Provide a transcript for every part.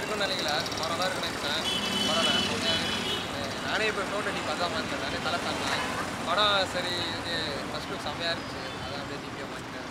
இருக்கும்னு நினைக்கல படம் தான் இருக்குன்னு நினைச்சேன் பரவாயில்ல கொஞ்சம் நானே இப்போ நோட் அடி பார்த்தா மாட்டேன் நானே தலை சாப்பிட்டேன் படம் சரி இது ஃபர்ஸ்ட் லுக் செம்மையாக இருந்துச்சு அதான் அப்படியே ஜிபியாக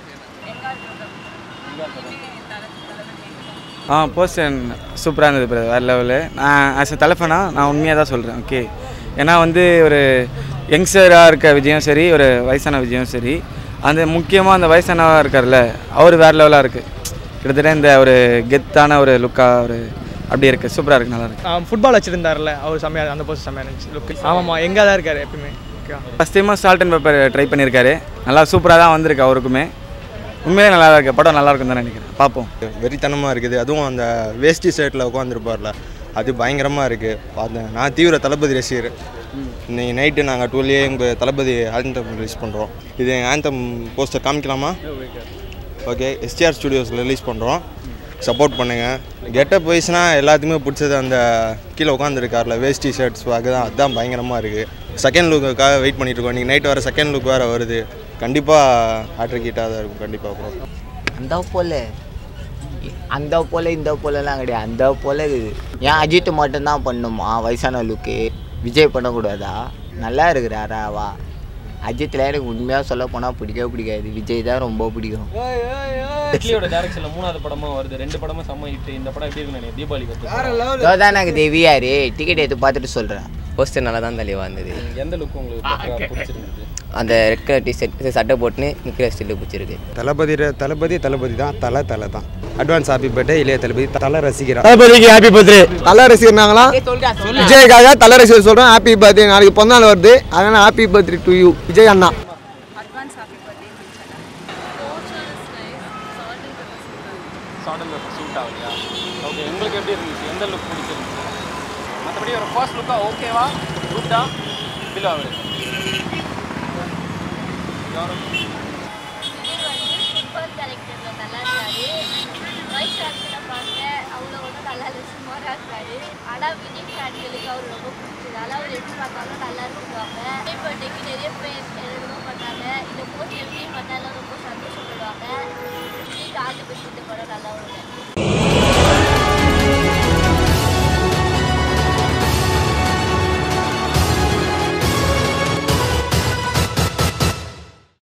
மாட்டேன் ஆ போஸ்டன் சூப்பராக இருந்தது பிரதர் வேறு லெவலு நான் ஆஸ் அ தலைஃபனா நான் உண்மையாக தான் சொல்கிறேன் ஓகே ஏன்னா வந்து ஒரு யங்ஸ்டராக இருக்க விஜயும் சரி ஒரு வயசான விஜயும் சரி அந்த முக்கியமாக அந்த வயசானவா இருக்கார்ல அவர் வேறு லெவலாக இருக்குது கிட்டத்தட்ட இந்த ஒரு கெத்தான ஒரு லுக்காக ஒரு அப்படி இருக்குது சூப்பராக இருக்குது நல்லா இருக்கு ஃபுட்பால் வச்சிருந்தாருல அவர் செம்மையாக அந்த போஸ்ட் செம்மையாக இருந்துச்சு லுக் ஆமாம்மா எங்கே தான் இருக்காரு எப்பயுமே ஓகேவா ஃபஸ்ட் டைமாக சால்ட் அண்ட் பெப்பர் ட்ரை பண்ணியிருக்காரு நல்லா சூப்பராக தான் வந்திருக்கு அவருக்குமே உண்மையிலே நல்லா இருக்கு படம் நல்லா இருக்குன்னு தான் நினைக்கிறேன் பார்ப்போம் வெறித்தனமாக இருக்குது அதுவும் அந்த வேஷ்டி ஷர்ட்டில் உட்காந்துருப்பார்ல அது பயங்கரமாக இருக்குது பார்த்தேன் நான் தீவிர தளபதி ரசிகர் இன்னைக்கு நைட்டு நாங்கள் டுவெல்லே எங்கள் தளபதி ஆந்தம் ரிலீஸ் பண்ணுறோம் இது எங்கள் ஆந்தம் போஸ்டர் காமிக்கலாமா ஓகே எஸ்டிஆர் ஸ்டுடியோஸில் ரிலீஸ் பண்ணுறோம் சப்போர்ட் பண்ணுங்கள் கெட்டப் வைஸ்னா எல்லாத்துக்குமே பிடிச்சது அந்த கீழே உட்காந்துருக்கார்ல வேஷ்டி ஷர்ட்ஸ் தான் அதுதான் பயங்கரமாக இருக்குது செகண்ட் லுக்குக்காக வெயிட் பண்ணிட்டு இருக்கோம் இன்றைக்கி நைட் வர செகண்ட் லுக் வேறு வருது கண்டிப்பாக ஆட்ரு கீட்டாக தான் இருக்கும் கண்டிப்பாக ப்ரோ அந்த போல அந்த போல இந்த போலலாம் கிடையாது அந்த போல இருக்குது ஏன் அஜித் மட்டும்தான் பண்ணுமா வயசான லுக்கு விஜய் பண்ணக்கூடாதா நல்லா இருக்கிறாரா வா அஜித்தில் எனக்கு உண்மையாக சொல்ல போனால் பிடிக்கவே பிடிக்காது விஜய் தான் ரொம்ப பிடிக்கும் இட்லியோட டைரக்ஷன்ல மூணாவது படமா வருது ரெண்டு படமும் செம்ம ஹிட் இந்த படம் எப்படி இருக்குன்னு நினைக்கிறேன் தீபாவளி வருது இதோ தான் எனக்கு தேவியாரு டிக்கெட் எடுத்து பார்த்துட்டு சொல்கிறேன் போஸ்டர் நல்லா தான் தெளிவாக இருந்தது எந்த லுக் உங்களுக்கு பக்கா பிடிச்சிருந்தது அந்த ரெட் கலர் டிஷர்ட் சட்டை போட்டுன்னு நிற்கிற ஸ்டில்லு பிடிச்சிருக்கு தளபதி தளபதி தளபதி தான் தலை தலை தான் அட்வான்ஸ் ஹாப்பி பர்த்டே இளைய தளபதி தலை ரசிகரா தளபதிக்கு ஹாப்பி பர்த்டே தலை ரசிகர்னாங்களாம் விஜய்க்காக தலை ரசிகர் சொல்கிறேன் ஹாப்பி பர்த்டே நாளைக்கு பிறந்தநாள் வருது அதனால் happy birthday to you Vijay அண்ணா சால்ட் அண்ட் பெப்பர் சூட் ஆகலையா ஓகே உங்களுக்கு எப்படி இருந்துச்சு எந்த லுக் பிடிச்சிருந்துச்சு மற்றபடி ஒரு ஃபர்ஸ்ட் லுக்கா ஓகேவா குட்டா பிலோ அவரு யாரும் ஃபுட்பால் கேரக்டரில் நல்லா இருக்காரு வைஸ் ஆக்டரை பார்க்க அவ்வளோ ஒன்றும் நல்லா இல்லை சுமாராக இருக்காரு ஆனால் விஜய் ஃபேன்களுக்கு அவர் ரொம்ப பிடிச்சது அதனால் அவர் எப்படி பார்த்தாலும் நல்லா இருக்குவாங்க விஜய் பர்த்டேக்கு நிறைய பேர் எழுதவும் பண்ணாங்க இந்த போஸ்ட் எப்படி பண்ணாலும் ரொம்ப சந்தோஷப்படுவாங்க